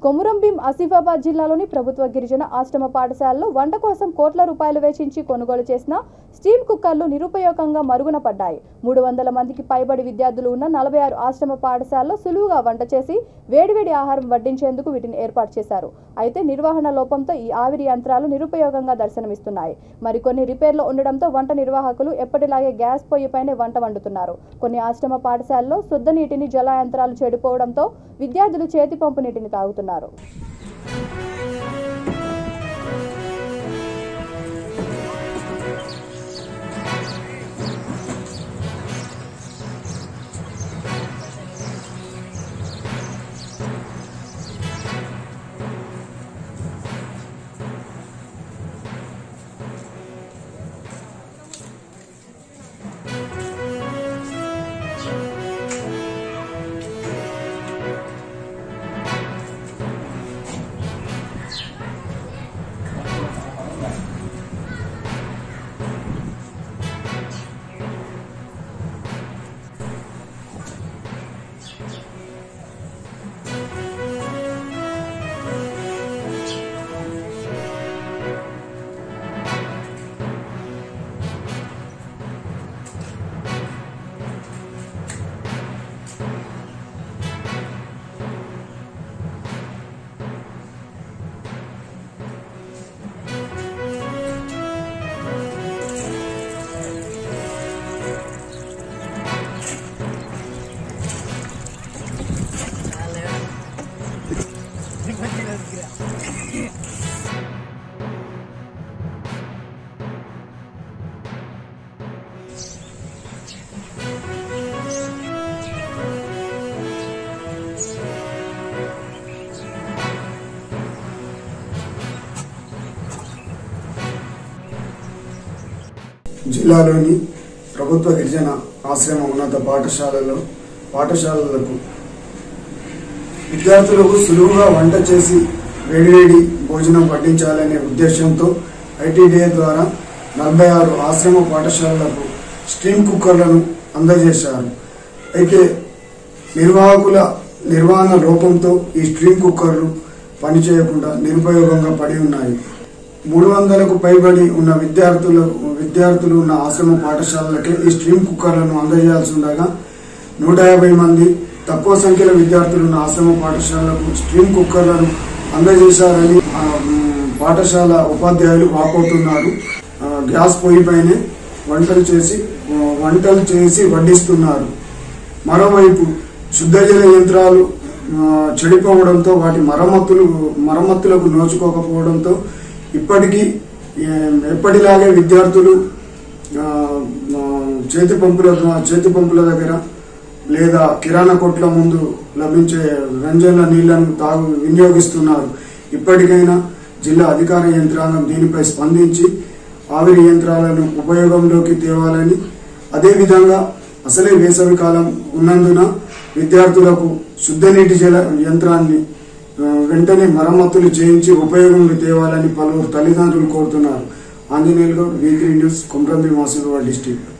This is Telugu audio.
కొమురంభీం ఆసిఫాబాద్ జిల్లాలోని ప్రభుత్వ గిరిజన ఆశ్రమ పాఠశాలలో వంట కోసం కోట్ల రూపాయలు వెచ్చించి కొనుగోలు చేసిన స్టీమ్ కుక్కర్లు నిరుపయోగంగా మరుగున పడ్డాయి మూడు వందల మందికి పైబడి విద్యార్థులు ఉన్న నలభై ఆరు ఆశ్రమ పాఠశాలలో సులువుగా వంట చేసి వేడివేడి ఆహారం వడ్డించేందుకు వీటిని ఏర్పాటు చేశారు అయితే నిర్వహణ లోపంతో ఈ ఆవిరి యంత్రాలు నిరుపయోగంగా దర్శనమిస్తున్నాయి మరికొన్ని రిపేర్లు ఉండడంతో వంట నిర్వాహకులు ఎప్పటిలాగే గ్యాస్ పొయ్యిపైనే వంట వండుతున్నారు కొన్ని ఆశ్రమ పాఠశాలలో శుద్ధ నీటిని జల యంత్రాలు చెడిపోవడంతో విద్యార్థులు చేతి పంపు నీటిని తాగుతున్నారు జిల్లాలోని ప్రభుత్వ గిరిజన ఆశ్రమ ఉన్నత పాఠశాలలో పాఠశాలలకు విద్యార్థులకు సులువుగా వంట చేసి వేడివేడి భోజనం వడ్డించాలనే ఉద్దేశంతో ఐటీడీఏ ద్వారా నలభై ఆరు ఆశ్రమ పాఠశాలలకు స్టీమ్ కుక్కర్లను అందజేశారు అయితే నిర్వాహకుల నిర్వహణ లోపంతో ఈ స్ట్రీమ్ కుక్కర్లు పనిచేయకుండా నిరుపయోగంగా పడి ఉన్నాయి మూడు వందలకు పైబడి ఉన్న విద్యార్థులు విద్యార్థులు ఉన్న ఆశ్రమ పాఠశాలలకే ఈ స్ట్రీమ్ కుక్కర్లను అందజేయాల్సి ఉండగా నూట యాభై మంది తక్కువ సంఖ్యలో విద్యార్థులు ఉన్న ఆశ్రమ పాఠశాలకు స్ట్రీమ్ కుక్కర్లను అందజేశారని ఆ, మ్, పాఠశాల ఉపాధ్యాయులు వాపోతున్నారు ఆ, గ్యాస్ పొయ్యిపైనే వంటలు చేసి ఆ, వంటలు చేసి వడ్డిస్తున్నారు మరోవైపు శుద్ధ జల యంత్రాలు ఆ, చెడిపోవడంతో వాటి మరమ్మతులు మరమ్మతులకు నోచుకోకపోవడంతో ఇప్పటికీ ఏ, ఎప్పటిలాగే విద్యార్థులు ఆ, ఆ, చేతి పంపుల చేతి పంపుల దగ్గర లేదా కిరాణా కొట్ల ముందు లభించే రంజన్ల నీళ్లను తాగు వినియోగిస్తున్నారు ఇప్పటికైనా జిల్లా అధికార యంత్రాంగం దీనిపై స్పందించి ఆవిరి యంత్రాలను ఉపయోగంలోకి తేవాలని అదేవిధంగా అసలే వేసవి కాలం ఉన్నందున విద్యార్థులకు శుద్ధ నీటి జల యంత్రాన్ని ఆ, వెంటనే మరమ్మతులు చేయించి ఉపయోగంలో తేవాలని పలువురు తల్లిదండ్రులు కోరుతున్నారు Anjaneyulu Goud weekly news Kumrambheem Asifabad district